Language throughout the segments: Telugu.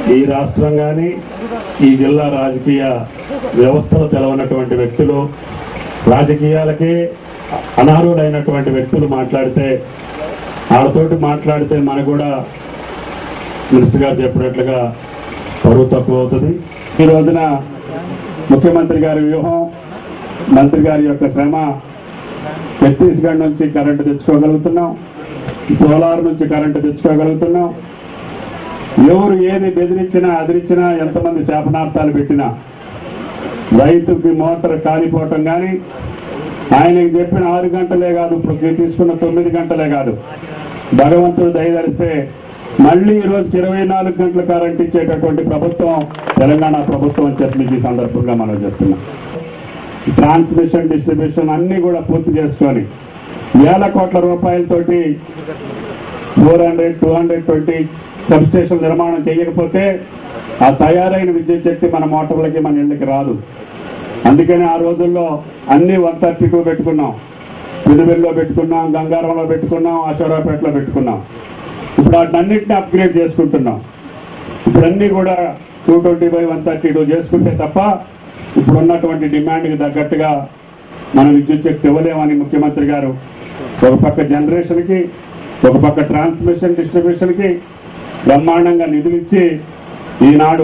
ఈ రాష్ట్రం కానీ ఈ జిల్లా రాజకీయ వ్యవస్థలో తెలవనటువంటి వ్యక్తులు రాజకీయాలకే అనర్హులైనటువంటి వ్యక్తులు మాట్లాడితే వాళ్ళతోటి మాట్లాడితే మనకు కూడా మినిస్టర్ గారు చెప్పినట్లుగా పరువు తక్కువ అవుతుంది ఈ రోజున ముఖ్యమంత్రి గారి వ్యూహం మంత్రి గారి యొక్క శ్రమ ఛత్తీస్గఢ్ నుంచి కరెంటు తెచ్చుకోగలుగుతున్నాం సోలార్ నుంచి కరెంటు తెచ్చుకోగలుగుతున్నాం ఎవరు ఏది బెదిరించినా అదిరించినా ఎంతమంది శాపనార్థాలు పెట్టినా రైతుకి మోటార్ కాలిపోవటం కానీ ఆయనకి చెప్పిన ఆరు గంటలే కాదు ఇప్పుడు తీసుకున్న తొమ్మిది గంటలే కాదు భగవంతుడు దయదరిస్తే మళ్ళీ ఈ రోజుకి ఇరవై నాలుగు గంటల కరెంట్ ఇచ్చేటటువంటి ప్రభుత్వం తెలంగాణ ప్రభుత్వం అని చెప్పి మీకు ఈ సందర్భంగా మనం చేస్తున్నాం ట్రాన్స్మిషన్ డిస్ట్రిబ్యూషన్ అన్ని కూడా పూర్తి చేసుకొని వేల కోట్ల రూపాయలతోటి four hundred two hundred twenty substation నిర్మాణం చేయకపోతే ఆ తయారైన విద్యుత్ శక్తి మన మోటార్లకి మన ఇళ్ళకి రాదు అందుకని ఆ రోజుల్లో అన్ని వన్ థర్టీ టూ పెట్టుకున్నాం పిలువెల్లో పెట్టుకున్నాం గంగారంలో పెట్టుకున్నాం అశోరాపేటలో పెట్టుకున్నాం ఇప్పుడు వాటినన్నింటినీ అప్గ్రేడ్ చేసుకుంటున్నాం ఇప్పుడు అన్ని కూడా two twenty by one thirty two చేసుకుంటే తప్ప ఇప్పుడు ఉన్నటువంటి డిమాండ్కి తగ్గట్టుగా మనం విద్యుత్ శక్తి ఇవ్వలేమని ముఖ్యమంత్రి గారు ఒక పక్క జనరేషన్కి ఒక పక్క ట్రాన్స్మిషన్ డిస్ట్రిబ్యూషన్కి బ్రహ్మాండంగా నిధులు ఇచ్చి ఈనాడు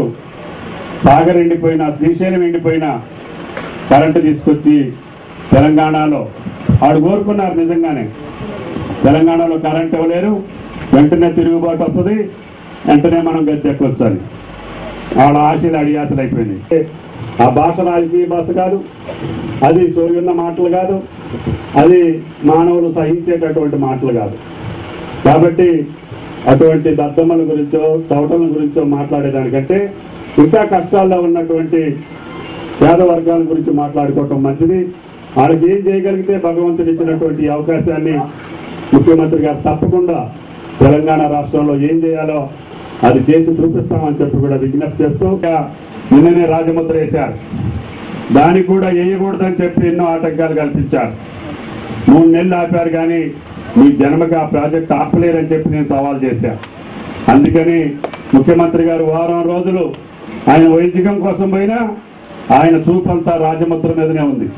సాగర్ ఎండిపోయిన శ్రీశైలం ఎండిపోయిన కరెంటు తీసుకొచ్చి తెలంగాణలో ఆడు కోరుకున్నారు నిజంగానే తెలంగాణలో కరెంట్ ఇవ్వలేరు వెంటనే తిరుగుబాటు వస్తుంది వెంటనే మనం గద్దెక్కొచ్చు అని వాళ్ళ ఆశలు అడియాసలు అయిపోయినాయి ఆ భాష రాజకీయ భాష కాదు అది సోయున్న మాటలు కాదు అది మానవులు సహించేటటువంటి మాటలు కాదు కాబట్టి అటువంటి దద్దమ్మల గురించో చవటల గురించో మాట్లాడేదానికంటే ఇంకా కష్టాల్లో ఉన్నటువంటి పేద వర్గాల గురించి మాట్లాడుకోవటం మంచిది వాళ్ళకి ఏం చేయగలిగితే భగవంతుడు ఇచ్చినటువంటి ఈ అవకాశాన్ని ముఖ్యమంత్రి గారు తప్పకుండా తెలంగాణ రాష్ట్రంలో ఏం చేయాలో అది చేసి చూపిస్తామని చెప్పి కూడా విజ్ఞప్తి చేస్తూ ఇంకా నిన్ననే రాజముద్ర వేశారు దానికి కూడా వేయకూడదని చెప్పి ఎన్నో ఆటంకాలు కల్పించారు మూడు నెలలు ఆపారు కానీ మీ జన్మకి ఆ ప్రాజెక్ట్ ఆపలేరని చెప్పి నేను సవాల్ చేశాను అందుకని ముఖ్యమంత్రి గారు వారం రోజులు ఆయన వైద్యకం కోసం పోయినా ఆయన చూపంతా రాజముద్ర మీదనే ఉంది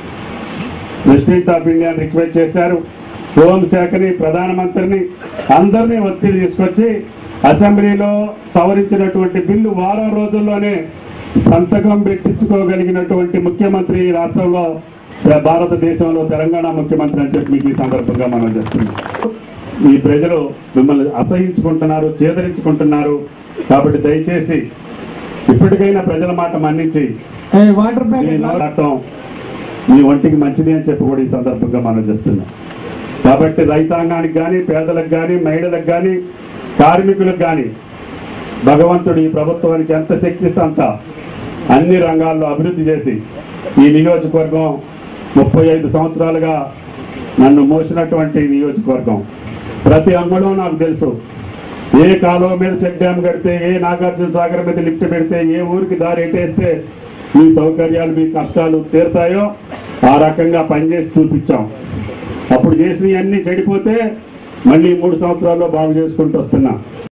ప్రెసిడెంట్ ఆఫ్ ఇండియా రిక్వెస్ట్ చేశారు హోంశాఖని ప్రధానమంత్రిని అందరినీ ఒత్తిడి తీసుకొచ్చి అసెంబ్లీలో సవరించినటువంటి బిల్లు వారం రోజుల్లోనే సంతకం పెట్టించుకోగలిగినటువంటి ముఖ్యమంత్రి ఈ రాష్ట్రంలో భారతదేశంలో తెలంగాణ ముఖ్యమంత్రి అని చెప్పి మీకు ఈ సందర్భంగా మనం చెప్తున్నాం ఈ ప్రజలు మిమ్మల్ని అసహించుకుంటున్నారు చేదరించుకుంటున్నారు కాబట్టి దయచేసి ఇప్పటికైనా ప్రజల మాట మన్నించి ఏ వాటర్ మీ ప్యాకెట్ నవరాటం మీ ఒంటికి మంచిది అని చెప్పి కూడా ఈ సందర్భంగా మనం చేస్తున్నాం కాబట్టి రైతాంగానికి కానీ పేదలకు కానీ మహిళలకు కానీ కార్మికులకు కానీ భగవంతుడు ఈ ప్రభుత్వానికి ఎంత శక్తి ఇస్తే అంత అన్ని రంగాల్లో అభివృద్ధి చేసి ఈ నియోజకవర్గం ముప్పై ఐదు సంవత్సరాలుగా నన్ను మోసినటువంటి నియోజకవర్గం ప్రతి అంగళం నాకు తెలుసు ఏ కాలువ మీద చెక్ డ్యామ్ కడితే ఏ నాగార్జున సాగర్ మీద లిఫ్ట్ పెడితే ఏ ఊరికి దారి ఎట్టేస్తే మీ సౌకర్యాలు మీ కష్టాలు తీరుతాయో ఆ రకంగా పనిచేసి చూపించాం అప్పుడు చేసినవన్నీ చెడిపోతే మళ్ళీ మూడు సంవత్సరాల్లో బాగు చేసుకుంటూ వస్తున్నా